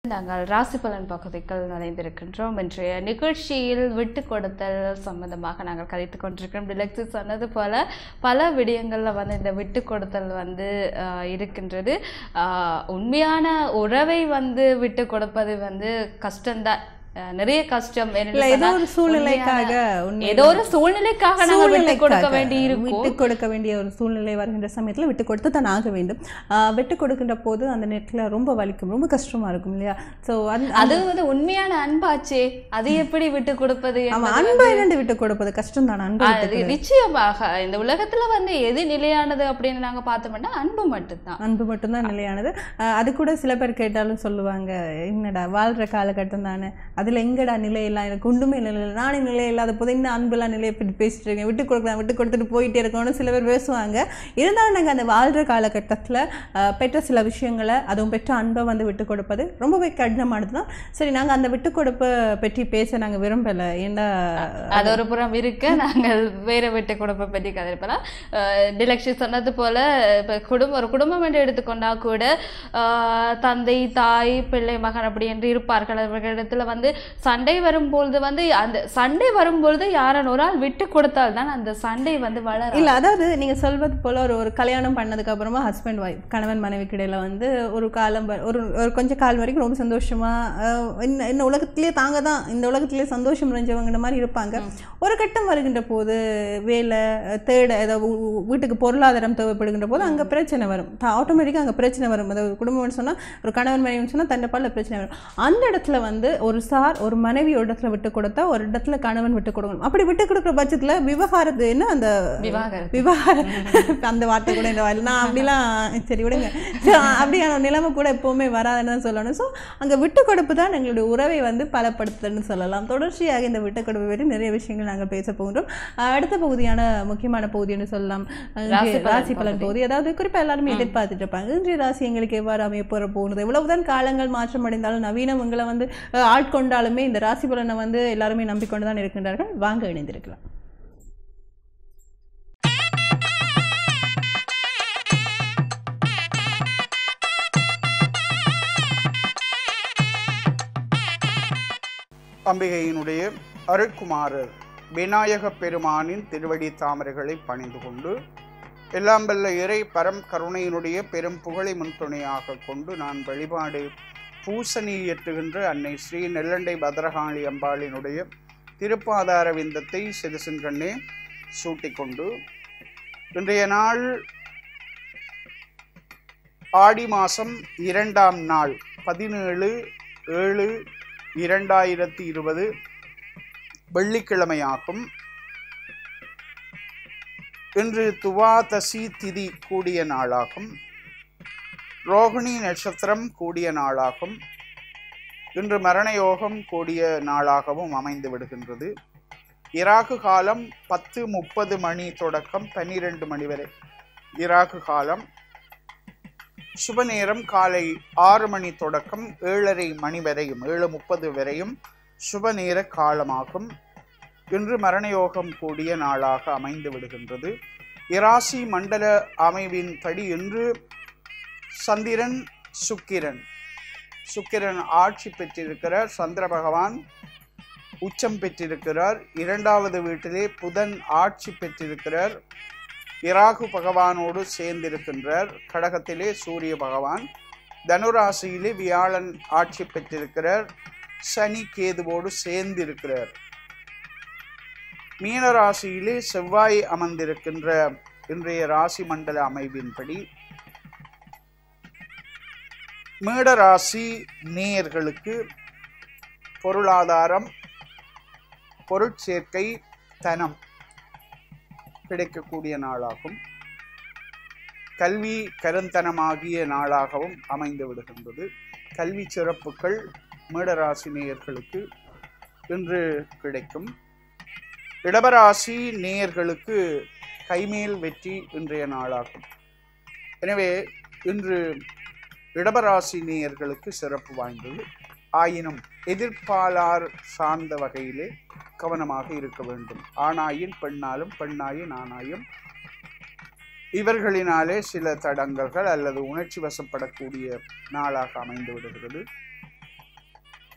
நாங்கள் ராசி பலன் பகுதிக்குள் நுழைந்திருக்கின்றோம் இன்றைய நிகழ்ச்சியில் விட்டு கொடுத்தல் சம்பந்தமாக நாங்கள் கதைத்து கொண்டிருக்கிறோம் டிலக்ஸி சொன்னது போல பல விடயங்களில் வந்து இந்த விட்டு கொடுத்தல் வந்து ஆஹ், இருக்கின்றது ஆஹ், உண்மையான உறவை வந்து விட்டு கொடுப்பது வந்து கஷ்டம்தான் ஆஹ், நிறைய கஷ்டம் இல்ல ஏனென்று ஏதோ ஒரு சொன்னால் சூழ்நிலைக்காக உண்மையான- உண்மையிலே- ஏதோ ஒரு சூழ்நிலைக்காக நாங்கள் விட்டு கொடுக்க சூழ்நிலைக்காக வேண்டி இருக்கும் விட்டு கொடுக்க வேண்டிய ஒரு சூழ்நிலை வருகின்ற சமயத்துல விட்டு கொடுத்து தான் ஆக வேண்டும் ஆஹ் விட்டு கொடுக்கின்ற போது அந்த நேரத்துல ரொம்ப வலிக்கும் ரொம்ப கஷ்டமா இருக்கும் இல்லையா ஸோ அந்த அது வந்து உண்மையான அன்பாச்சே அது எப்படி விட்டு கொடுப்பது ஆமா என்பது அன்பை என்னண்டு விட்டு கொடுப்பது கஷ்டம் தான் அன்பை விட்டு அது நிச்சயமாக இந்த உலகத்துல வந்து எது நிலையானது அப்படின்னு நாங்க பார்த்தோம்னா அன்பு மட்டும்தான் அன்பு மட்டும்தான் நிலையானது ஆஹ் அது கூட சில பேர் கேட்டாலும் சொல்லுவாங்க என்னடா வாழ்ற காலகட்டம் தானே அதுல எங்கடா நிலையெல்லாம் எனக்கு ஒன்றுமே நிலை இல்லை நானே நிலை இல்லாத போது இன்னும் அன்பெல்லாம் நிலையை பற்றி பேசிட்டு இருக்கேன் விட்டு கொடுக்கலாம் விட்டு கொடுத்துட்டு போயிட்டே இருக்கோம்னு சில பேர் பேசுவாங்க இருந்தாலும் நாங்கள் அந்த வாழ்ற காலகட்டத்துல ஆஹ் பெற்ற சில விஷயங்களை அதுவும் பெற்ற அன்பை வந்து விட்டு கொடுப்பது ரொம்பவே கடினமானது தான் சரி நாங்க அந்த விட்டு கொடுப்பை பற்றி பேச நாங்க விரும்பல ஏன்னா அது ஒரு புறம் இருக்க நாங்கள் வேற விட்டு குடும்பம் பற்றி கதைப்பலாம் டிலக்ஷி சொன்னது போல இப்ப குடும்பம் ஒரு குடும்பம் என்று எடுத்துக்கொண்டா கூட ஆஹ், தந்தை தாய் பிள்ளை மகன் அப்படி என்று இருப்பார்கள் அவர்களிடத்துல வந்து சண்டை வரும்பொழுது வந்து அந்த சண்டை வரும்பொழுது யாரன் ஒரு ஆள் விட்டு கொடுத்தால் தான் அந்த சண்டை வந்து வளர இல்ல அதாவது நீங்க சொல்வது போல ஒரு ஒரு கல்யாணம் பண்ணதுக்கு அப்புறமா ஹஸ்பண்ட் ஒய்ஃப் கணவன் மனைவிக்கு இடையில வந்து ஒரு காலம் வ- ஒரு ஒரு கொஞ்ச கால் வரைக்கும் ரொம்ப சந்தோஷமா அஹ், இந்த இந்த உலகத்திலேயே தாங்க தான் இந்த உலகத்திலேயே சந்தோஷம் நிறைஞ்சவங்கிற மாதிரி இருப்பாங்க ஒரு கட்டம் வருகின்ற போது வேலை அஹ், தேட ஏதாவது வீ- வீ- வீட்டுக்கு பொருளாதாரம் தேவைப்படுகின்ற போது அங்க பிரச்சனை வரும் ஆட்டோமேட்டிக்காக அங்க பிரச்சனை வரும் அதாவது குடும்பம்னு சொன்னா ஒரு கணவன் மனைவின்னு சொன்னா தண்டை பால்ல பிரச்சனை வரும் அந்த இடத்துல வந்து ஒரு சார் ஒரு மனைவி ஒரு இடத்துல விட்டு கொடுத்தா ஒரு இடத்துல கணவன் விட்டு கொடுக்கணும் அப்படி விட்டு கொடுக்குற பட்சத்துல விவகாரத்து என்ன அந்த விவாகரத்து விவகாரம் அந்த வார்த்தை கூட இந்த வாயில் நான் அப்படிலாம் சரி விடுங்க So, அப்படியான ஒரு நிலைமை கூட எப்பவுமே வராதுன்னு தான் சொல்லணும் ஸோ அங்கே விட்டு கொடுப்பு தான் எங்களுடைய உறவை வந்து பலப்படுத்துதுன்னு சொல்லலாம் தொடர்ச்சியாக இந்த விட்டு கொடுப்பு பற்றி நிறைய விஷயங்கள் நாங்கள் பேச போகிறோம் அஹ் அடுத்த பகுதியான முக்கியமான பகுதின்னு சொல்லலாம் அஹ் ராசி இன்றைய பலன் ராசி பலன் பகுதி அதாவது குறிப்பாக எல்லாருமே எதிர்பார்த்துட்டு இருப்பாங்க இன்றைய ராசி எங்களுக்கு எவ்வாறு அமைய போகிற போகுது எவ்வளவுதான் காலங்கள் மாற்றம் அடைந்தாலும் நவீனம் உங்களை வந்து அஹ், ஆட்கொண்டாலுமே இந்த ராசி பலனை வந்து எல்லாருமே நம்பிக்கொண்டு தான் இருக்கின்றார்கள் வாங்க இணைந்திருக்கலாம் அம்பிகையினுடைய அருட்குமாரர் விநாயகப் பெருமானின் திருவடி தாமரைகளை பணிந்து கொண்டு எல்லாம் வல்ல இறை பரம் கருணையினுடைய பெரும் புகழை முன்துணையாக கொண்டு நான் வழிபாடு பூசணி இயற்றுகின்ற அன்னை ஸ்ரீ நெல்லண்டை பத்ரகாளி அம்பாளினுடைய திருப்பாதார விந்தத்தை சிறுசின் கண்ணே சூட்டிக்கொண்டு இன்றைய நாள் ஆடி மாதம் இரண்டாம் நாள் பதினேழு ஏழு இரண்டாயிரத்தி இருபது வெள்ளிக்கிழமையாகும் இன்று துவாதசி திதி கூடிய நாளாகும் ரோகிணி நட்சத்திரம் கூடிய நாளாகும் இன்று மரணயோகம் கூடிய நாளாகவும் அமைந்து விடுகின்றது இராகு காலம் பத்து முப்பது மணி தொடக்கம் பன்னிரண்டு மணி வரை இராகு காலம் சுப நேரம் காலை ஆறு மணி தொடக்கம் ஏழரை மணி வரையும் ஏழு முப்பது வரையும் சுப நேர காலமாகும் இன்று மரணயோகம் கூடிய நாளாக அமைந்து விடுகின்றது இராசி மண்டல அமைவின்படி இன்று சந்திரன் சுக்கிரன் சுக்கிரன் ஆட்சி பெற்றிருக்கிறார் சந்திர பகவான் உச்சம் பெற்றிருக்கிறார் இரண்டாவது வீட்டிலே புதன் ஆட்சி பெற்றிருக்கிறார் இராகு பகவானோடு சேர்ந்திருக்கின்றார் கடகத்திலே சூரிய பகவான் தனுராசியிலே வியாழன் ஆட்சி பெற்றிருக்கிறார் சனி கேதுவோடு சேர்ந்திருக்கிறார் மீனராசியிலே செவ்வாய் அமர்ந்திருக்கின்ற இன்றைய ராசி மண்டல அமைவின்படி மேடராசி நேயர்களுக்கு பொருளாதாரம் பொருட்சேர்க்கை தனம் கிடைக்கக்கூடிய நாளாகும் கல்வி கருந்தனமாகிய நாளாகவும் அமைந்து விடுகின்றது கல்வி சிறப்புகள் மேடராசி நேயர்களுக்கு இன்று கிடைக்கும் இடபராசி நேயர்களுக்கு கைமேல் வெற்றி இன்றைய நாளாகும் எனவே இன்று இடபராசி நேயர்களுக்கு சிறப்பு வாய்ந்தது ஆயினும் எதிர்ப்பாளர் சார்ந்த வகையிலே கவனமாக இருக்க வேண்டும் ஆணாயின் பெண்ணாலும் பெண்ணாயின் ஆணாயும் இவர்களினாலே சில தடங்கல்கள் அல்லது உணர்ச்சி வசப்படக்கூடிய நாளாக அமைந்து விடுகிறது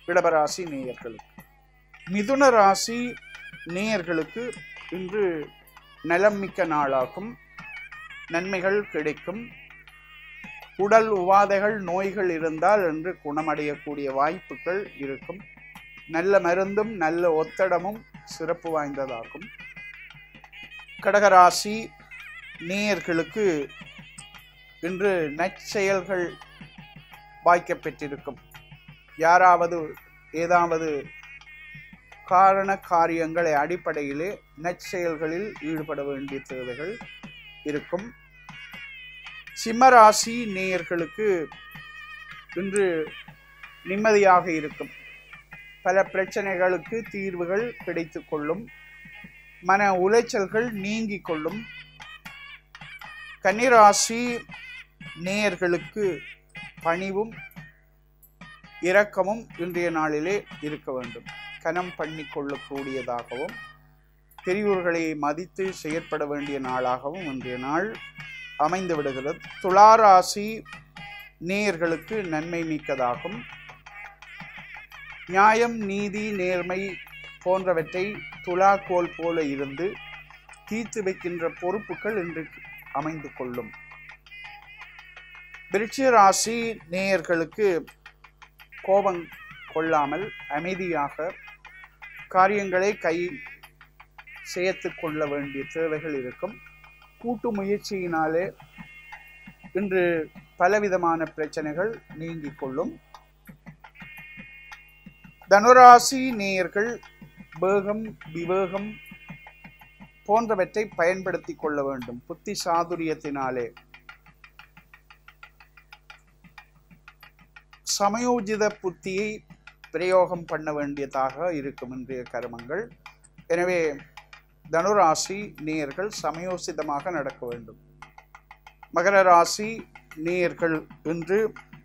இடபராசி நேயர்களுக்கு மிதுன ராசி நேயர்களுக்கு இன்று நலம் மிக்க நாளாகும் நன்மைகள் கிடைக்கும் உடல் உபாதைகள் நோய்கள் இருந்தால் என்று குணமடையக்கூடிய வாய்ப்புகள் இருக்கும் நல்ல மருந்தும் நல்ல ஒத்தடமும் சிறப்பு வாய்ந்ததாகும் கடகராசி நேயர்களுக்கு இன்று நற்செயல்கள் வாய்க்கப் பெற்றிருக்கும் யாராவது ஏதாவது காரண காரியங்களை அடிப்படையிலே நற்செயல்களில் ஈடுபட வேண்டிய தேவைகள் இருக்கும் சிம்மராசி நேயர்களுக்கு இன்று நிம்மதியாக இருக்கும் பல பிரச்சனைகளுக்கு தீர்வுகள் கிடைத்து கொள்ளும் மன உளைச்சல்கள் நீங்கிக் கொள்ளும் கன்னிராசி நேயர்களுக்கு பணிவும் இரக்கமும் இன்றைய நாளிலே இருக்க வேண்டும் கனம் பண்ணி கொள்ளக்கூடியதாகவும் பெரியோர்களை மதித்து செயற்பட வேண்டிய நாளாகவும் இன்றைய நாள் அமைந்து விடுகிறது துளாராசி நேயர்களுக்கு நன்மை மிக்கதாகும் நியாயம் நீதி நேர்மை போன்றவற்றை துலாக்கோல் போல இருந்து தீர்த்து வைக்கின்ற பொறுப்புகள் இன்று அமைந்து கொள்ளும் விருச்சிக ராசி நேயர்களுக்கு கோபம் கொள்ளாமல் அமைதியாக காரியங்களை கை சேர்த்து கொள்ள வேண்டிய தேவைகள் இருக்கும் கூட்டு முயற்சியினாலே இன்று பலவிதமான பிரச்சனைகள் நீங்கிக் கொள்ளும் தனுராசி நேயர்கள் வேகம் விவேகம் போன்றவற்றை பயன்படுத்தி கொள்ள வேண்டும் புத்தி சாதுரியத்தினாலே சமயோஜித புத்தியை பிரயோகம் பண்ண வேண்டியதாக இருக்கும் இன்றைய கருமங்கள் எனவே தனுராசி நேயர்கள் சமயோசிதமாக நடக்க வேண்டும் மகர ராசி நேயர்கள் இன்று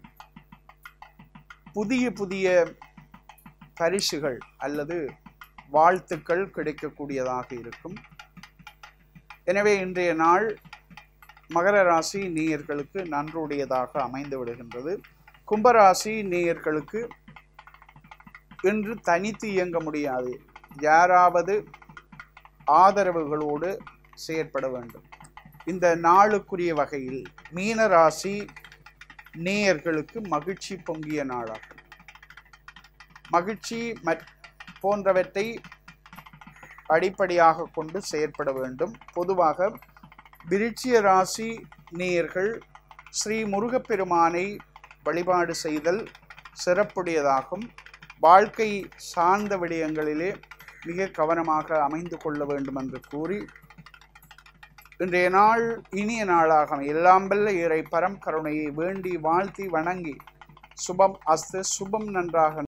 புதிய புதிய பரிசுகள் அல்லது வாழ்த்துக்கள் கிடைக்கக்கூடியதாக இருக்கும் எனவே இன்றைய நாள் மகர ராசி நேயர்களுக்கு நன்றுடையதாக அமைந்து விடுகின்றது கும்பராசி நேயர்களுக்கு இன்று தனித்து இயங்க முடியாது யாராவது ஆதரவுகளோடு செயற்பட வேண்டும் இந்த நாளுக்குரிய வகையில் மீன ராசி நேயர்களுக்கு மகிழ்ச்சி பொங்கிய நாளாகும் மகிழ்ச்சி மற் போன்றவற்றை அடிப்படையாக கொண்டு செயற்பட வேண்டும் பொதுவாக விருச்சிய ராசி நேயர்கள் ஸ்ரீ முருகப்பெருமானை வழிபாடு செய்தல் சிறப்புடையதாகும் வாழ்க்கை சார்ந்த விடயங்களிலே மிக கவனமாக அமைந்து கொள்ள வேண்டும் என்று கூறி இன்றைய நாள் இனிய நாளாக எல்லாம் வல்ல இறை பரம் கருணையை வேண்டி வாழ்த்தி வணங்கி சுபம் அஸ்து சுபம் நன்றாக